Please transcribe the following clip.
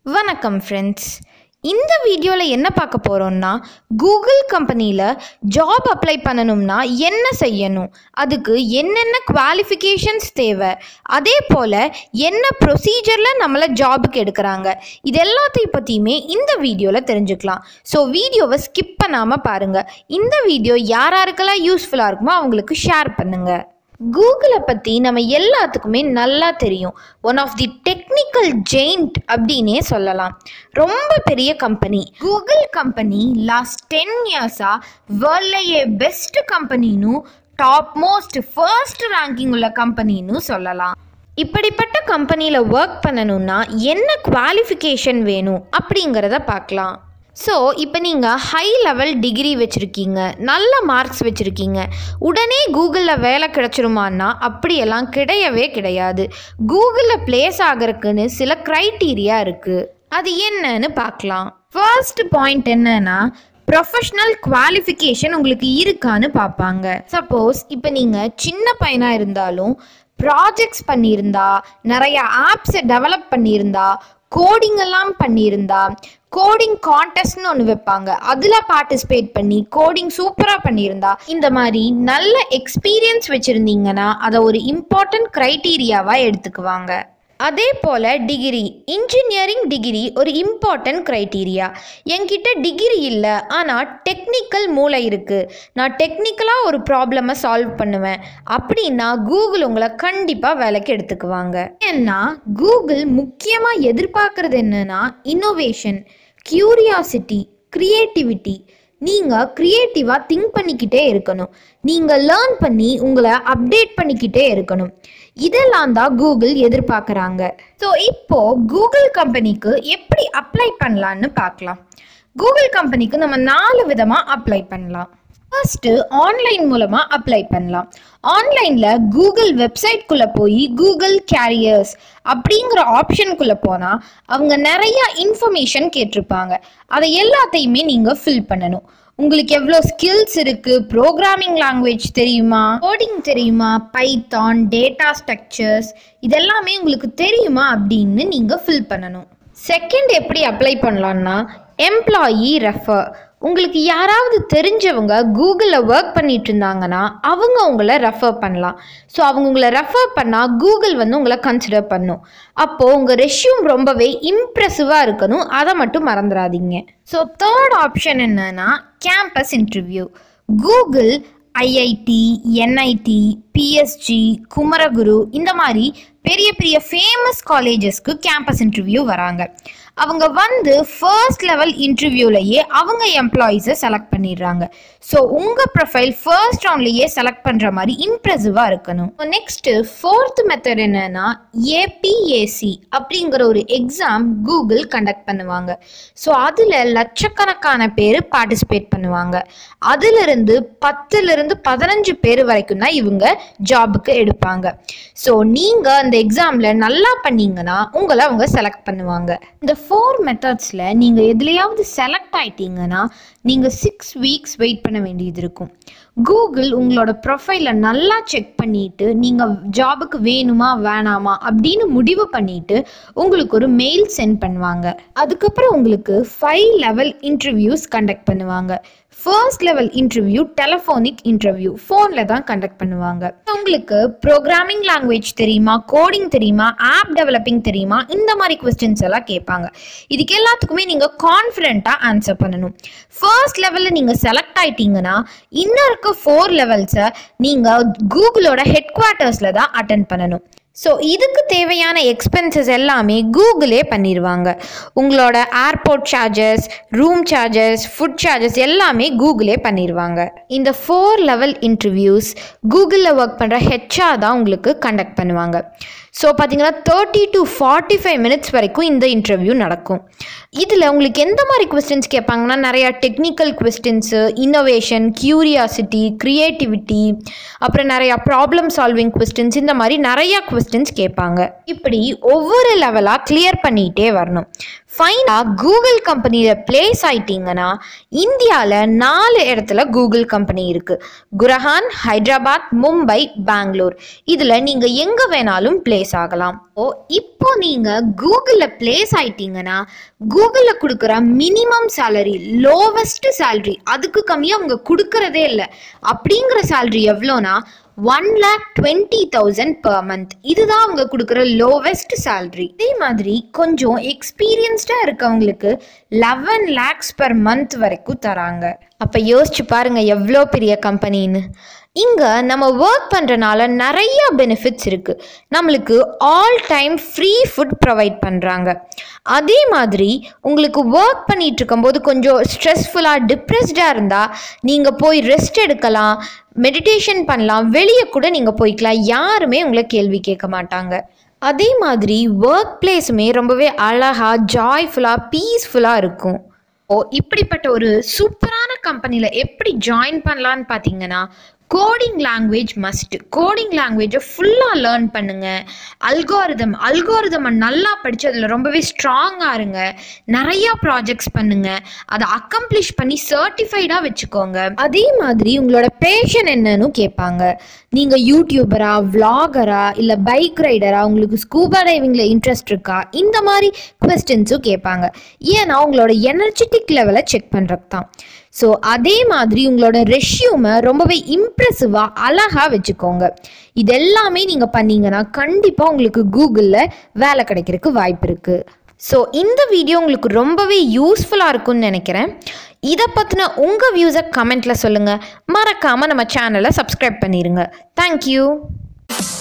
வணக்கம் ஃப்ரெண்ட்ஸ் இந்த வீடியோவில் என்ன பார்க்க போகிறோம்னா கூகுள் கம்பெனியில் ஜாப் அப்ளை பண்ணணும்னா என்ன செய்யணும் அதுக்கு என்னென்ன குவாலிஃபிகேஷன்ஸ் தேவை அதே போல் என்ன ப்ரொசீஜரில் நம்மளை ஜாபுக்கு எடுக்கிறாங்க இது எல்லாத்தையும் பற்றியுமே இந்த வீடியோவில் தெரிஞ்சுக்கலாம் ஸோ வீடியோவை ஸ்கிப் பண்ணாமல் பாருங்கள் இந்த வீடியோ யார் யாருக்கெல்லாம் யூஸ்ஃபுல்லாக இருக்குமோ அவங்களுக்கு ஷேர் பண்ணுங்கள் கூகுளை பற்றி நம்ம எல்லாத்துக்குமே நல்லா தெரியும் one of the technical giant அப்படின்னே சொல்லலாம் ரொம்ப பெரிய company Google company last ten இயர்ஸாக வேர்ல்ட்லேயே பெஸ்ட் கம்பெனின்னு டாப் மோஸ்ட் ஃபர்ஸ்ட் ரேங்கிங் உள்ள கம்பெனின்னு சொல்லலாம் இப்படிப்பட்ட கம்பெனியில் ஒர்க் பண்ணணும்னா என்ன குவாலிஃபிகேஷன் வேணும் அப்படிங்கிறத பார்க்கலாம் ஸோ இப்போ நீங்கள் ஹை லெவல் டிகிரி வச்சுருக்கீங்க நல்ல மார்க்ஸ் வச்சுருக்கீங்க உடனே கூகுளில் வேலை கிடச்சிருமான்னா அப்படியெல்லாம் கிடையவே கிடையாது கூகுளில் ப்ளேஸ் ஆகிறதுக்குன்னு சில க்ரைட்டீரியா இருக்குது அது என்னன்னு பார்க்கலாம் ஃபர்ஸ்ட் பாயிண்ட் என்னன்னா ப்ரொஃபஷ்னல் குவாலிஃபிகேஷன் உங்களுக்கு இருக்கான்னு பார்ப்பாங்க சப்போஸ் இப்போ நீங்கள் சின்ன பையனாக இருந்தாலும் ப்ராஜெக்ட்ஸ் பண்ணியிருந்தா நிறைய ஆப்ஸை டெவலப் பண்ணியிருந்தா கோடிங் எல்லாம் பண்ணியிருந்தா கோடிங் கான்டெஸ்ட்னு ஒன்று வைப்பாங்க அதில் பார்ட்டிசிபேட் பண்ணி கோடிங் சூப்பராக பண்ணியிருந்தா இந்த மாதிரி நல்ல எக்ஸ்பீரியன்ஸ் வச்சுருந்தீங்கன்னா அதை ஒரு இம்பார்ட்டன்ட் க்ரைட்டீரியாவாக எடுத்துக்குவாங்க அதே போல் டிகிரி இன்ஜினியரிங் டிகிரி ஒரு இம்பார்ட்டன்ட் க்ரைட்டீரியா என்கிட்ட டிகிரி இல்லை ஆனால் டெக்னிக்கல் மூளை இருக்குது நான் டெக்னிக்கலாக ஒரு ப்ராப்ளமை சால்வ் பண்ணுவேன் அப்படின்னா கூகுள் உங்களை கண்டிப்பாக வேலைக்கு எடுத்துக்குவாங்க ஏன்னா கூகுள் முக்கியமாக எதிர்பார்க்குறது என்னன்னா இன்னோவேஷன் க்யூரியாசிட்டி க்ரியேட்டிவிட்டி நீங்கள் க்ரியேட்டிவாக திங்க் பண்ணிக்கிட்டே இருக்கணும் நீங்கள் லேர்ன் பண்ணி உங்களை அப்டேட் பண்ணிக்கிட்டே இருக்கணும் இதெல்லாம் தான் கூகுள் எதிர்பார்க்குறாங்க ஸோ இப்போ கூகுள் கம்பெனிக்கு எப்படி அப்ளை பண்ணலான்னு பார்க்கலாம் கூகுள் கம்பெனிக்கு நம்ம நாலு விதமாக அப்ளை பண்ணலாம் ஃபர்ஸ்ட்டு ஆன்லைன் மூலமாக அப்ளை பண்ணலாம் ஆன்லைனில் கூகுள் வெப்சைட்குள்ளே போய் கூகுள் கேரியர்ஸ் அப்படிங்கிற ஆப்ஷனுக்குள்ளே போனால் அவங்க நிறையா இன்ஃபர்மேஷன் கேட்டிருப்பாங்க அதை எல்லாத்தையுமே நீங்கள் ஃபில் பண்ணணும் உங்களுக்கு எவ்வளோ ஸ்கில்ஸ் இருக்குது ப்ரோக்ராமிங் லாங்குவேஜ் தெரியுமா கோடிங் தெரியுமா பைத்தான் டேட்டா ஸ்ட்ரக்சர்ஸ் இதெல்லாமே உங்களுக்கு தெரியுமா அப்படின்னு நீங்கள் ஃபில் பண்ணணும் செகண்ட் எப்படி அப்ளை பண்ணலான்னா எம்ப்ளாயி ரெஃபர் உங்களுக்கு யாராவது தெரிஞ்சவங்க கூகுளில் ஒர்க் பண்ணிட்டு இருந்தாங்கன்னா அவங்க உங்களை ரெஃபர் பண்ணலாம் ஸோ அவங்க உங்களை ரெஃபர் பண்ணால் கூகுள் வந்து உங்களை கன்சிடர் பண்ணும் அப்போது உங்கள் ரெஷ்யூம் ரொம்பவே இம்ப்ரெசிவாக இருக்கணும் அதை மட்டும் மறந்துடாதீங்க ஸோ தேர்ட் ஆப்ஷன் என்னன்னா campus interview Google IIT NIT PSG Kumaraguru இந்த மாதிரி பெரிய பெரிய ஃபேமஸ் காலேஜஸ்க்கு கேம்பஸ் இன்டர்வியூ வராங்க அவங்க வந்து ஃபர்ஸ்ட் லெவல் இன்டர்வியூலையே அவங்க எம்ப்ளாயீஸை செலக்ட் பண்ணிடுறாங்க ஸோ உங்கள் ப்ரொஃபைல் ஃபர்ஸ்ட் ரவுண்ட்லேயே செலக்ட் பண்ணுற மாதிரி இம்ப்ரெசிவாக இருக்கணும் நெக்ஸ்ட்டு ஃபோர்த் மெத்தட் என்னன்னா ஏபிஏசி அப்படிங்கிற ஒரு எக்ஸாம் கூகுள் கண்டக்ட் பண்ணுவாங்க ஸோ அதில் லட்சக்கணக்கான பேர் பார்ட்டிசிபேட் பண்ணுவாங்க அதிலிருந்து பத்துலேருந்து பதினஞ்சு பேர் வரைக்கும் தான் இவங்க ஜாபுக்கு எடுப்பாங்க ஸோ நீங்கள் அந்த எக்ஸாமில் நல்லா பண்ணீங்கன்னா உங்களை அவங்க செலக்ட் பண்ணுவாங்க இந்த ஃபோர் மெத்தட்ஸில் நீங்கள் எதுலையாவது செலக்ட் ஆயிட்டீங்கன்னா நீங்கள் சிக்ஸ் வீக்ஸ் வெயிட் பண்ண வேண்டியது இருக்கும் கூகுள் உங்களோட ப்ரொஃபைலை நல்லா செக் பண்ணிட்டு நீங்கள் ஜாபுக்கு வேணுமா வேணாமா அப்படின்னு முடிவு பண்ணிட்டு உங்களுக்கு ஒரு மெயில் சென்ட் பண்ணுவாங்க அதுக்கப்புறம் உங்களுக்கு ஃபைவ் லெவல் இன்டர்வியூஸ் கண்டக்ட் பண்ணுவாங்க first level interview telephonic interview ஃபோனில் தான் கண்டக்ட் பண்ணுவாங்க உங்களுக்கு ப்ரோக்ராமிங் லாங்குவேஜ் தெரியுமா கோடிங் தெரியுமா ஆப் டெவலப்பிங் தெரியுமா இந்த மாதிரி கொஸ்டின்ஸ் எல்லாம் கேட்பாங்க இதுக்கு எல்லாத்துக்குமே நீங்கள் கான்ஃபிடென்ட்டாக ஆன்சர் பண்ணணும் ஃபர்ஸ்ட் லெவலில் நீங்கள் செலக்ட் ஆயிட்டீங்கன்னா இன்னும் இருக்க ஃபோர் லெவல்ஸை நீங்கள் கூகுளோட ஹெட் குவார்ட்டர்ஸில் தான் அட்டன் பண்ணணும் ஸோ இதுக்கு தேவையான எக்ஸ்பென்சஸ் எல்லாமே கூகுளே பண்ணிடுவாங்க உங்களோட airport charges room charges food charges எல்லாமே கூகுளே பண்ணிடுவாங்க இந்த ஃபோர் லெவல் இன்டர்வியூஸ் கூகுளில் ஒர்க் பண்ணுற ஹெச்ஆர் தான் உங்களுக்கு கண்டக்ட் பண்ணுவாங்க ஸோ பார்த்தீங்கன்னா thirty to forty five minutes வரைக்கும் இந்த இன்டர்வியூ நடக்கும் இதில் உங்களுக்கு எந்த மாதிரி கொஸ்டின்ஸ் கேட்பாங்கன்னா நிறையா technical questions innovation curiosity creativity அப்புறம் நிறையா ப்ராப்ளம் சால்விங் கொஸ்டின்ஸ் இந்த மாதிரி நிறையா கொஸ்டின்ஸ் கேட்பாங்க இப்படி ஒவ்வொரு லெவலாக கிளியர் பண்ணிகிட்டே வரணும் ஃபைனாக கூகுள் கம்பெனியில் பிளேஸ் ஆயிட்டீங்கன்னா இந்தியாவில் நாலு இடத்துல கூகுள் கம்பெனி இருக்குது குரஹான் ஹைதராபாத் மும்பை பெங்களூர் இதில் நீங்கள் எங்கே வேணாலும் பிளேஸ் பிளேஸ் ஆகலாம் ஓ இப்போ நீங்கள் கூகுளில் பிளேஸ் ஆயிட்டீங்கன்னா கூகுளில் கொடுக்குற மினிமம் சேலரி லோவஸ்ட் சேலரி அதுக்கு கம்மியாக அவங்க கொடுக்கறதே இல்லை அப்படிங்கிற சேலரி எவ்வளோனா one lakh twenty thousand per month இதுதான் அவங்க கொடுக்குற லோவஸ்ட் சேலரி இதே மாதிரி கொஞ்சம் எக்ஸ்பீரியன்ஸ்டாக இருக்கவங்களுக்கு லெவன் லேக்ஸ் பர் மந்த் வரைக்கும் தராங்க அப்போ யோசிச்சு பாருங்க எவ்வளோ பெரிய கம்பெனின்னு இங்கே நம்ம ஒர்க் பண்ணுறனால நிறைய பெனிஃபிட்ஸ் இருக்குது நம்மளுக்கு all time free food provide பண்ணுறாங்க அதே மாதிரி உங்களுக்கு ஒர்க் பண்ணிட்டு இருக்கும்போது கொஞ்சம் ஸ்ட்ரெஸ்ஃபுல்லாக டிப்ரெஸ்டாக இருந்தால் நீங்கள் போய் ரெஸ்ட் எடுக்கலாம் மெடிடேஷன் பண்ணலாம் வெளியே கூட நீங்கள் போய்க்கலாம் யாருமே உங்களை கேள்வி கேட்க மாட்டாங்க அதே மாதிரி ஒர்க் பிளேஸுமே ரொம்பவே அழகாக ஜாய்ஃபுல்லாக பீஸ்ஃபுல்லாக இருக்கும் ஓ இப்படிப்பட்ட ஒரு சூப்பரான கம்பெனியில் எப்படி ஜாயின் பண்ணலான்னு பார்த்தீங்கன்னா கோடிங் லாங்குவேஜ் மஸ்ட் கோடிங் லாங்குவேஜை ஃபுல்லாக லேர்ன் பண்ணுங்க அல்காரிதம் அல்காரிதமை நல்லா படித்து அதில் ரொம்பவே ஸ்ட்ராங்காக இருங்க நிறையா ப்ராஜெக்ட்ஸ் பண்ணுங்க அதை அக்கம்ப்ளிஷ் பண்ணி சர்டிஃபைடாக வச்சுக்கோங்க அதே மாதிரி உங்களோட பேஷன் என்னன்னு கேட்பாங்க நீங்கள் யூடியூபரா விளாகரா இல்லை பைக் ரைடரா உங்களுக்கு ஸ்கூபா டைவிங்கில் இன்ட்ரெஸ்ட் இருக்கா இந்த மாதிரி கொஸ்டின்ஸும் கேட்பாங்க ஏன்னா உங்களோட எனர்ஜெட்டிக் லெவலை செக் பண்ணுறது தான் ஸோ அதே மாதிரி உங்களோட ரெஷ்யூமை ரொம்பவே இம்ப்ரெசிவாக அழகாக வச்சுக்கோங்க இது எல்லாமே நீங்கள் பண்ணீங்கன்னா கண்டிப்பாக உங்களுக்கு கூகுளில் வேலை கிடைக்கிறதுக்கு வாய்ப்பு இருக்குது ஸோ இந்த வீடியோ உங்களுக்கு ரொம்பவே யூஸ்ஃபுல்லாக இருக்கும்னு நினைக்கிறேன் இதை பற்றின உங்கள் வியூஸை கமெண்ட்டில் சொல்லுங்கள் மறக்காமல் நம்ம சேனலை சப்ஸ்கிரைப் பண்ணிடுங்க தேங்க்யூ